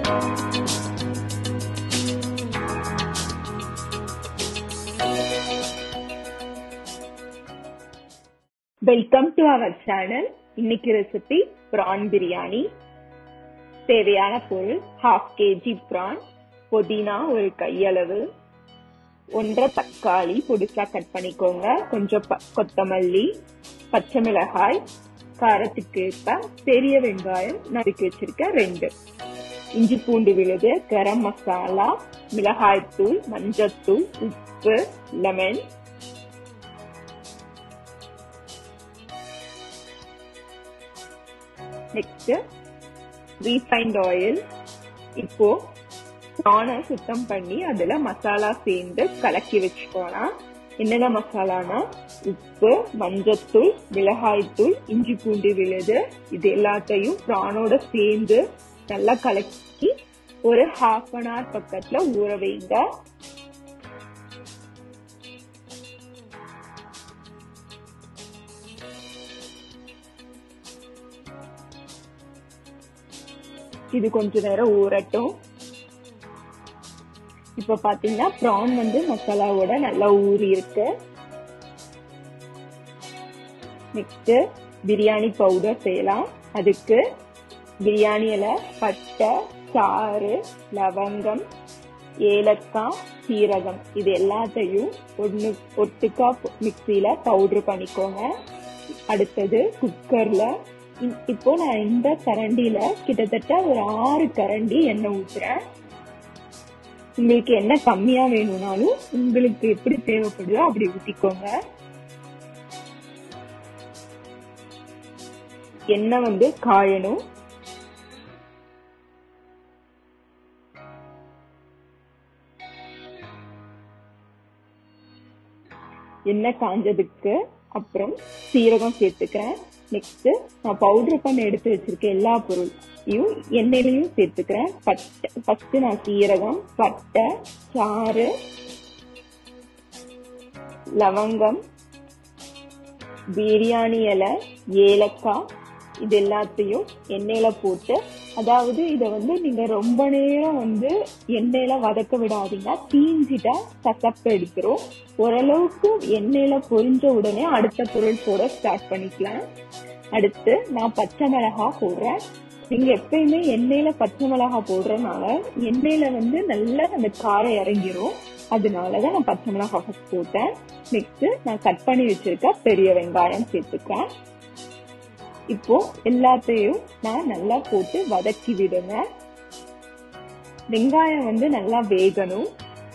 welcome to our channel இன்னைக்கு recipe prawn biryani தேவையான பொருள் ஹாஃப் கேஜி பிரான் புதினா ஒரு கையளவு ஒன்றரை தக்காளி பொடிசா கட் பண்ணிக்கோங்க கொஞ்சம் ப- கொத்தமல்லி பச்சை மிளகாய் காரத்துக்கு ஏற்ப பெரிய வெங்காயம் நறுக்கி வச்சிருக்கேன் ரெண்டு இஞ்சி பூண்டு விழுது கரம் மசாலா மிளகாய்த்தூள் மஞ்சத்தூள் உப்பு லெமன் நெக்ஸ்ட் ரீஃபைண்ட் ஆயில் இப்போ ப்ரானை சுத்தம் பண்ணி அதுல மசாலா சேர்ந்து கலக்கி வச்சுக்கோலாம் என்னென்ன மசாலானா உப்பு மஞ்சத்தூள் மிளகாய்த்தூள் இஞ்சி பூண்டு விழுது இது எல்லாத்தையும் ப்ரானோட சேர்ந்து நல்லா கலக்கி ஒரு ஹாஃப் அன் ஹவர் பக்கத்துல ஊற வைங்க இது கொஞ்ச நேரம் ஊறட்டும் இப்ப பாத்தீங்கன்னா ப்ரான் வந்து மசாலாவோட நல்லா ஊறி இருக்கு நெக்ஸ்ட் பிரியாணி பவுடர் செய்யலாம் அதுக்கு பிரியாணி இலை பட்டை சாறு லவங்கம் ஏலக்காய் சீரகம் இது எல்லாத்தையும் ஒண்ணு ஒட்டுக்கா மிக்சியில பவுடர் பண்ணிக்கோங்க அடுத்தது குக்கர்ல இ- இப்போ நான் இந்த கரண்டியில கிட்டத்தட்ட ஒரு ஆறு கரண்டி எண்ணெய் ஊத்துறேன் உங்களுக்கு என்ன கம்மியா வேணும்னாலும் உங்களுக்கு எப்படி தேவைப்படுதோ அப்படி ஊத்திக்கோங்க எண்ணெய் வந்து காயணும் எண்ணெய் காஞ்சதுக்கு அப்புறம் சீரகம் சேர்த்துக்கிறேன் நெக்ஸ்ட் நான் பவுடர் பண்ண எடுத்து வச்சிருக்க எல்லா பொருளையும் எண்ணெயிலையும் சேர்த்துக்கிறேன் பட்டை ஃபர்ஸ்ட் நான் சீரகம் பட்டை சாறு லவங்கம் பிரியாணி இலை ஏலக்காய் இது எல்லாத்தையும் எண்ணெயில போட்டு அதாவது இத வந்து நீங்க ரொம்ப நேரம் வந்து எண்ணெயில வதக்க விடாதீங்க தீஞ்சிட்டா கசப்பு எடுத்துரும் ஓரளவுக்கு எண்ணெயில பொரிஞ்ச உடனே அடுத்த பொருள் போட ஸ்டார்ட் பண்ணிக்கலாம் அடுத்து நான் பச்சை மிளகாய் போடுறேன் நீங்க எப்பயுமே எண்ணெயில பச்சை மிளகாய் போடுறதுனால எண்ணெயில வந்து நல்லா அந்த காரம் இறங்கிரும் அதனாலதான் நான் பச்சை மிளகாய் first போட்டேன் நெக்ஸ்ட் நான் கட் பண்ணி வச்சிருக்க பெரிய வெங்காயம் சேர்த்துக்கிறேன் இப்போ எல்லாத்தையும் நான் நல்லா போட்டு வதக்கி விடுங்க வெங்காயம் வந்து நல்லா வேகணும்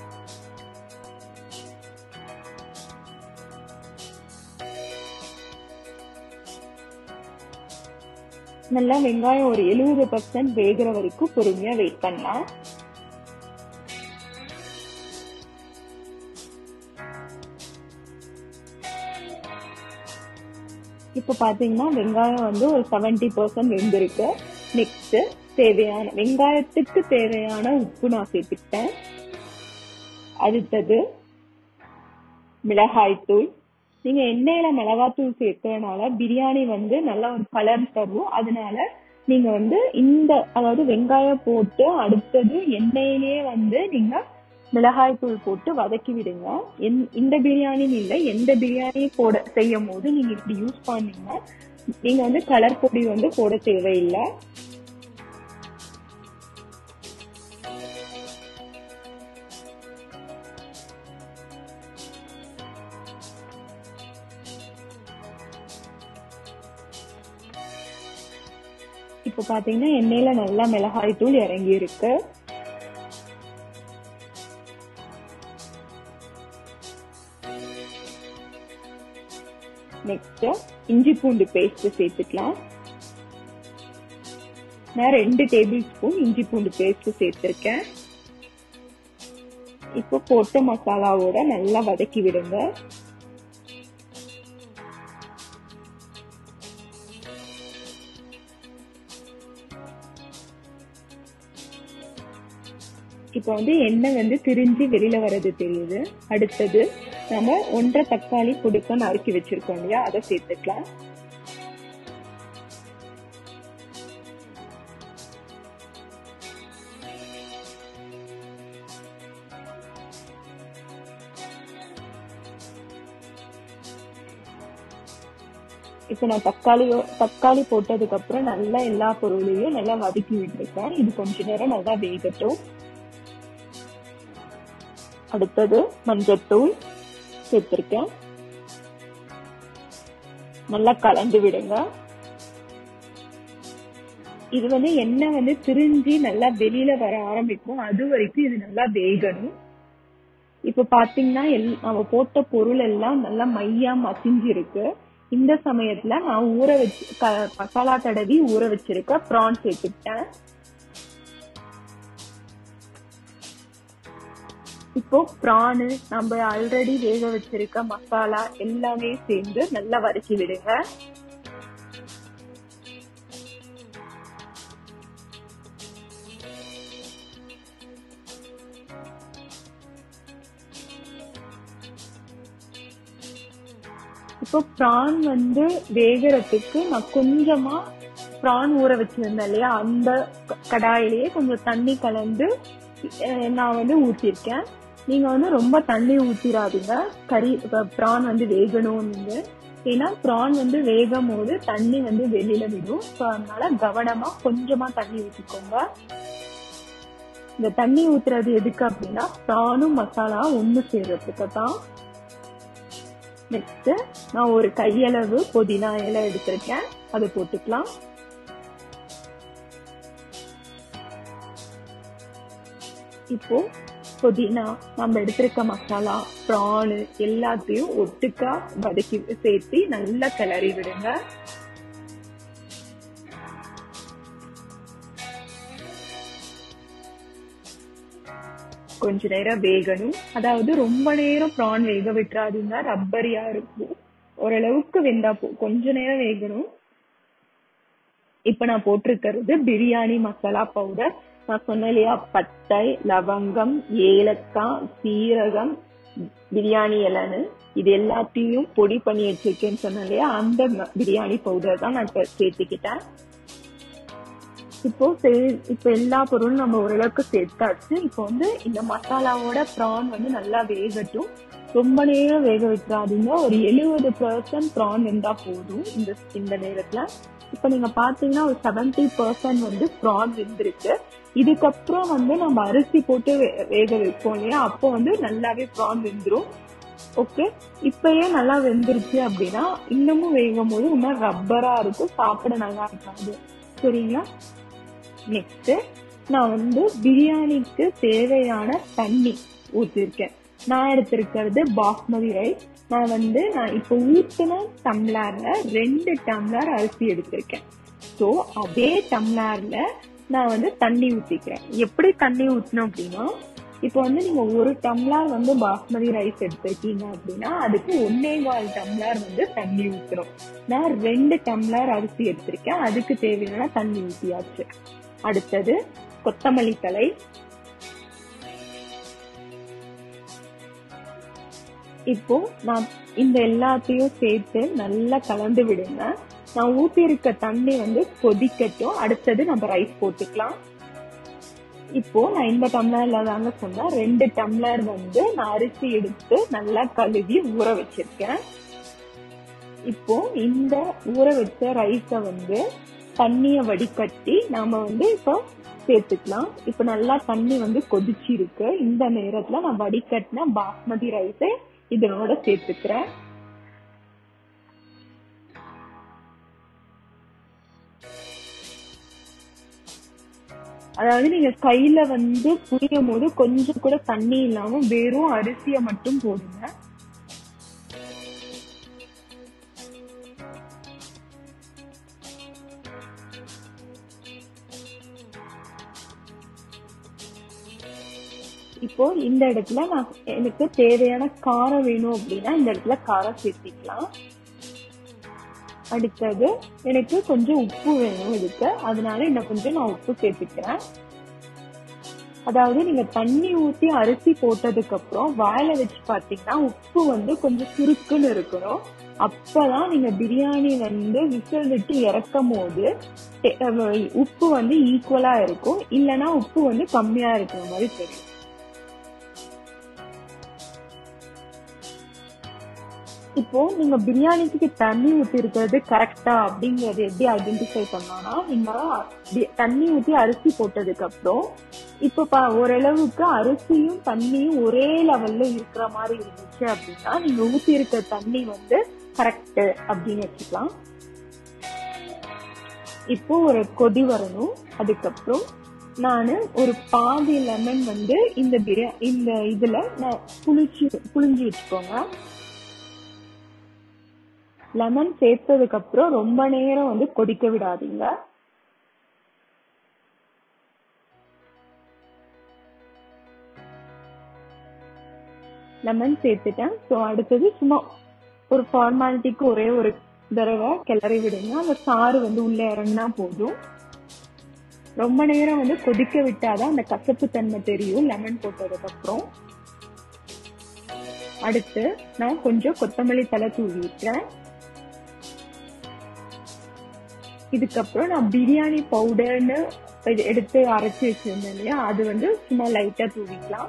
நல்லா வெங்காயம் ஒரு எழுபது பர்சன்ட் வேகிற வரைக்கும் பொறுமையா வெயிட் பண்ணலாம் இப்ப பாத்தீங்கன்னா வெங்காயம் வந்து ஒரு செவன்டி பர்சன்ட் வெந்திருக்கு நெக்ஸ்ட் தேவையான வெங்காயத்துக்கு தேவையான உப்பு நான் சேர்த்துக்கிட்டேன் அடுத்தது மிளகாய்த்தூள் நீங்க எண்ணெயில மிளகாத்தூள் சேர்க்கறதுனால பிரியாணி வந்து நல்ல ஒரு கலர் தரும் அதனால நீங்க வந்து இந்த அதாவது வெங்காயம் போட்டு அடுத்தது எண்ணெயிலேயே வந்து நீங்க மிளகாய் தூள் போட்டு வதக்கி விடுங்க எந்- இந்த பிரியாணின்னு இல்லை எந்த பிரியாணி போட செய்யும் போது நீங்க இப்படி யூஸ் பண்ணீங்க நீங்க வந்து கலர் பொடி வந்து போட தேவையில்லை இப்ப பாத்தீங்கன்னா எண்ணெயில நல்லா மிளகாய் தூள் இறங்கி இருக்கு நெக்ஸ்ட் இஞ்சி பூண்டு பேஸ்ட் சேர்த்துக்கலாம் நான் ரெண்டு டேபிள் ஸ்பூன் இஞ்சி பூண்டு பேஸ்ட் சேர்த்திருக்கேன் இப்போ போட்ட மசாலாவோட நல்லா வதக்கி விடுங்க இப்போ வந்து எண்ணெய் வந்து திரிஞ்சு வெளியில வர்றது தெரியுது அடுத்தது நம்ம ஒன்றரை தக்காளி கொடுக்க நறுக்கி வச்சிருக்கோம் இல்லையா அதை சேர்த்துக்கலாம் இப்ப நான் தக்காளி தக்காளி போட்டதுக்கு அப்புறம் நல்லா எல்லா பொருளையும் நல்லா வதக்கி விட்டுருக்கேன் இது கொஞ்ச நேரம் நல்லா வேகட்டும் அடுத்தது மஞ்சத்தூள் சேர்த்திருக்கேன் நல்லா கலந்து விடுங்க இது வந்து எண்ணெய் வந்து திரிஞ்சு நல்லா வெளியில வர ஆரம்பிக்கும் அது வரைக்கும் இது நல்லா வேகணும் இப்ப பாத்தீங்கன்னா எல் நம்ம போட்ட பொருள் எல்லாம் நல்லா மையா மசிஞ்சு இருக்கு இந்த சமயத்துல நான் ஊற வச்சு க- மசாலா தடவி ஊற வச்சிருக்க ப்ரான் சேர்த்துக்கிட்டேன் இப்போ ப்ரானு நம்ம ஆல்ரெடி வேக வச்சிருக்க மசாலா எல்லாமே சேர்ந்து நல்லா வதக்கி விடுங்க இப்போ ப்ரான் வந்து வேகறதுக்கு நான் கொஞ்சமா ப்ரான் ஊற வச்சிருந்தேன் இல்லையா அந்த க- கடாயிலேயே கொஞ்சம் தண்ணி கலந்து அஹ், நான் வந்து ஊத்திருக்கேன் நீங்க வந்து ரொம்ப தண்ணி ஊத்திராதீங்க கறி ப்ரான் வந்து வேகணும்னு ஏன்னா ப்ரான் வந்து வேகும் போது தண்ணி வந்து வெளியில விடும் ஸோ அதனால கவனமா கொஞ்சமா தண்ணி ஊத்திக்கோங்க இந்த தண்ணி ஊத்துறது எதுக்கு அப்படின்னா ப்ரானும் மசாலா ஒண்ணு சேர்றதுக்கு தான் நெக்ஸ்ட் நான் ஒரு கையளவு புதினா இலை எடுத்திருக்கேன் அதை போட்டுக்கலாம் இப்போ புதினா நம்ம எடுத்திருக்க மசாலா ப்ரானு எல்லாத்தையும் ஒட்டுக்கா வதக்கி சேர்த்து நல்லா கிளறி விடுங்க கொஞ்ச நேரம் வேகணும் அதாவது ரொம்ப நேரம் ப்ரான் வேக விட்டுறாதீங்க ரப்பரியா இருக்கும் ஓரளவுக்கு வெந்தா போ கொஞ்ச நேரம் வேகணும் இப்ப நான் போட்டிருக்கிறது பிரியாணி மசாலா பவுடர் நான் சொன்னேன் இல்லையா பட்டை லவங்கம் ஏலக்காய் சீரகம் பிரியாணி இலைன்னு இது எல்லாத்தையும் பொடி பண்ணி வச்சிருக்கேன்னு சொன்னேன் இல்லையா அந்த ம- பிரியாணி பவுடர் தான் நான் இப்ப சேர்த்துக்கிட்டேன் இப்போ சே- இப்போ எல்லா பொருளும் நம்ம ஓரளவுக்கு சேர்த்தாச்சு இப்போ வந்து இந்த மசாலாவோட ப்ரான் வந்து நல்லா வேகட்டும் ரொம்ப நேரம் வேக விட்டுறாதீங்க ஒரு எழுபது பர்சன்ட் ப்ரான் வெந்தா போதும் இந்த இந்த நேரத்துல இப்போ நீங்க பாத்தீங்கன்னா ஒரு செவன்டி பர்சன்ட் வந்து ப்ரான் வெந்திருக்கு இதுக்கப்புறம் வந்து நம்ம அரிசி போட்டு வே- வேக வைப்போம் இல்லையா அப்போ வந்து நல்லாவே ப்ரான் வெந்துரும் ஓகே இப்பயே நல்லா வெந்துருச்சு அப்படின்னா இன்னமும் வேகும் போது இன்னும் ரப்பரா இருக்கும் சாப்பிட நல்லா இருக்காது சரிங்களா நெக்ஸ்ட் நான் வந்து பிரியாணிக்கு தேவையான தண்ணி ஊத்திருக்கேன் நான் எடுத்திருக்கிறது பாஸ்மதி ரைஸ் நான் வந்து நான் இப்போ ஊத்தின டம்ளர்ல ரெண்டு டம்ளர் அரிசி எடுத்திருக்கேன் ஸோ அதே டம்ளர்ல நான் வந்து தண்ணி ஊத்திக்கிறேன் எப்படி தண்ணி ஊத்தணும் அப்படின்னா இப்போ வந்து நீங்க ஒரு டம்ளர் வந்து பாஸ்மதி ரைஸ் எடுத்திருக்கீங்க அப்படின்னா அதுக்கு ஒன்னே கால் டம்ளர் வந்து தண்ணி ஊத்தணும் நான் ரெண்டு டம்ளர் அரிசி எடுத்திருக்கேன் அதுக்கு தேவையான தண்ணி ஊத்தியாச்சு அடுத்தது கொத்தமல்லி தழை இப்போ நான் இந்த எல்லாத்தையும் சேர்த்து நல்லா கலந்து விடுங்க நான் ஊத்தி இருக்க தண்ணி வந்து கொதிக்கட்டும் அடுத்தது நம்ம ரைஸ் போட்டுக்கலாம் இப்போ நான் இந்த டம்ளர்ல தாங்க சொன்னேன் ரெண்டு டம்ளர் வந்து நான் அரிசி எடுத்து நல்லா கழுவி ஊற வச்சிருக்கேன் இப்போ இந்த ஊற வச்ச ரைஸ வந்து தண்ணிய வடிகட்டி நாம வந்து இப்போ சேர்த்துக்கலாம் இப்போ நல்லா தண்ணி வந்து கொதிச்சு இருக்கு இந்த நேரத்துல நான் வடிகட்டின பாஸ்மதி ரைஸை இதனோட சேர்த்துக்கிறேன் அதாவது நீங்க கையில வந்து புரியும் போது கொஞ்சம் கூட தண்ணி இல்லாம வெறும் அரிசிய மட்டும் போடுங்க இப்போ இந்த இடத்துல நான் எனக்கு தேவையான காரம் வேணும் அப்படின்னா இந்த இடத்துல காரம் சேர்த்திக்கலாம் அடுத்தது எனக்கு கொஞ்சம் உப்பு வேணும் இதுக்கு அதனால இன்னும் கொஞ்சம் நான் உப்பு சேர்த்துக்கிறேன் அதாவது நீங்க தண்ணி ஊத்தி அரிசி போட்டதுக்கு அப்புறம் வாயில வச்சு பாத்தீங்கன்னா உப்பு வந்து கொஞ்சம் சுருக்குன்னு இருக்கணும் அப்பதான் நீங்க பிரியாணி வந்து விசில் விட்டு இறக்கும் போது டே- அஹ் உப்பு வந்து ஈக்குவலா இருக்கும் இல்லனா உப்பு வந்து கம்மியா இருக்கிற மாதிரி தெரியும் இப்போ நீங்க பிரியாணிக்கு தண்ணி ஊத்தி இருக்கிறது கரெக்டா அப்படிங்கறது எப்படி ஐடென்டிஃபை பண்ணோம்னா நீங்க பி- தண்ணி ஊத்தி அரிசி போட்டதுக்கு அப்புறம் இப்ப பா- ஓரளவுக்கு அரிசியும் தண்ணியும் ஒரே லெவல்ல இருக்கிற மாதிரி இருந்துச்சு அப்படின்னா நீங்க ஊத்தி இருக்க தண்ணி வந்து கரெக்ட் அப்படின்னு வச்சுக்கலாம் இப்போ ஒரு கொதி வரணும் அதுக்கப்புறம் நானு ஒரு பாதி லெமன் வந்து இந்த பிரியா இந்த இதுல நான் புளிச்சு புளிஞ்சு வச்சுக்கோங்க லெமன் சேர்த்ததுக்கு அப்புறம் ரொம்ப நேரம் வந்து கொதிக்க விடாதீங்க லெமன் சேர்த்துட்டேன் ஸோ அடுத்தது சும்மா ஒரு ஃபார்மாலிட்டிக்கு ஒரே ஒரு தடவை கிளறி விடுங்க அந்த சாறு வந்து உள்ள இறங்கினா போதும் ரொம்ப நேரம் வந்து கொதிக்க விட்டாதான் அந்த கசப்பு தன்மை தெரியும் லெமன் போட்டதுக்கு அப்புறம் அடுத்து நான் கொஞ்சம் கொத்தமல்லி தலை தூவிட்டேன் இதுக்கப்புறம் நான் பிரியாணி பவுடர்னு இது எடுத்து அரைச்சி வச்சிருந்தேன் இல்லையா அது வந்து சும்மா லைட்டா தூவிக்கலாம்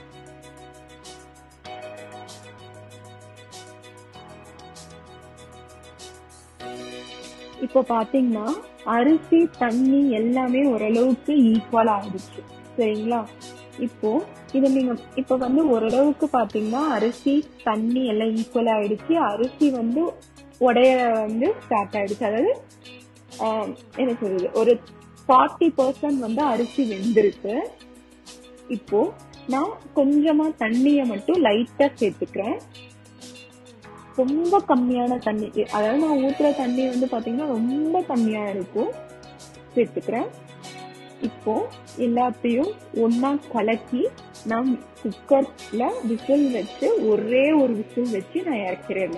இப்போ பாத்தீங்கன்னா அரிசி தண்ணி எல்லாமே ஓரளவுக்கு ஈக்குவல் ஆயிடுச்சு சரிங்களா இப்போ இது நீங்க இப்ப வந்து ஓரளவுக்கு பாத்தீங்கன்னா அரிசி தண்ணி எல்லாம் ஈக்குவல் ஆயிடுச்சு அரிசி வந்து உடைய வந்து ஸ்டார்ட் ஆயிடுச்சு அதாவது ஆஹ், என்ன சொல்றது ஒரு ஃபார்ட்டி பர்சன்ட் வந்து அரிசி வெந்திருக்கு இப்போ நான் கொஞ்சமா தண்ணிய மட்டும் லைட்டா சேர்த்துக்கிறேன் ரொம்ப கம்மியான தண்ணி அதாவது நான் ஊத்துற தண்ணி வந்து பாத்தீங்கன்னா ரொம்ப கம்மியா இருக்கும் சேர்த்துக்கிறேன் இப்போ எல்லாத்தையும் ஒண்ணா கலக்கி நான் குக்கர்ல விசில் வச்சு ஒரே ஒரு விசில் வச்சு நான் இறக்கிறேன்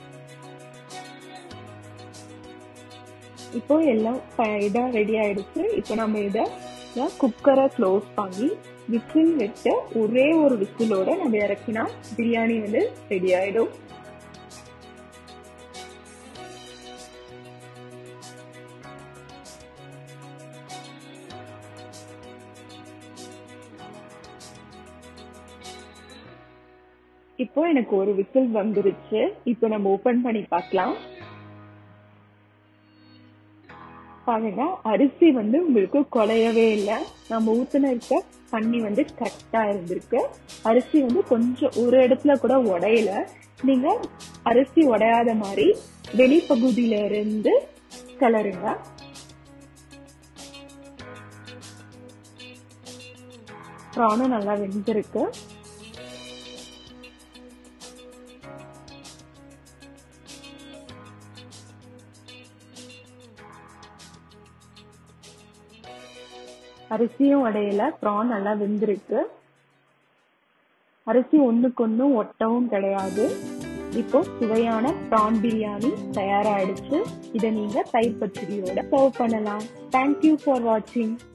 இப்போ எல்லாம் ப- இதா ரெடி ஆயிடுச்சு இப்போ நம்ம இத குக்கரை க்ளோஸ் பண்ணி விசில் வச்சு ஒரே ஒரு விசிலோட நம்ம இறக்கினா பிரியாணி வந்து ரெடி ஆயிடும் இப்போ எனக்கு ஒரு விசில் வந்துருச்சு இப்போ நம்ம ஓபன் பண்ணி பார்க்கலாம் பாருங்க அரிசி வந்து உங்களுக்கு குலையவே இல்லை நம்ம ஊத்துன இருக்க தண்ணி வந்து கரெக்டா இருந்திருக்கு அரிசி வந்து கொஞ்சம் ஒரு இடத்துல கூட உடையல நீங்க அரிசி உடையாத மாதிரி வெளிப்பகுதியில இருந்து கிளறுங்க ப்ரானும் நல்லா வெந்திருக்கு அரிசியும் உடையல ப்ரான் நல்லா வெந்திருக்கு அரிசி ஒண்ணுக்கு ஒண்ணு ஒட்டவும் கிடையாது இப்போ சுவையான ப்ரான் பிரியாணி தயாராயிடுச்சு இதை நீங்க தயிர் பச்சடியோட சர்வ் பண்ணலாம் தேங்க்யூ ஃபார் வாட்சிங்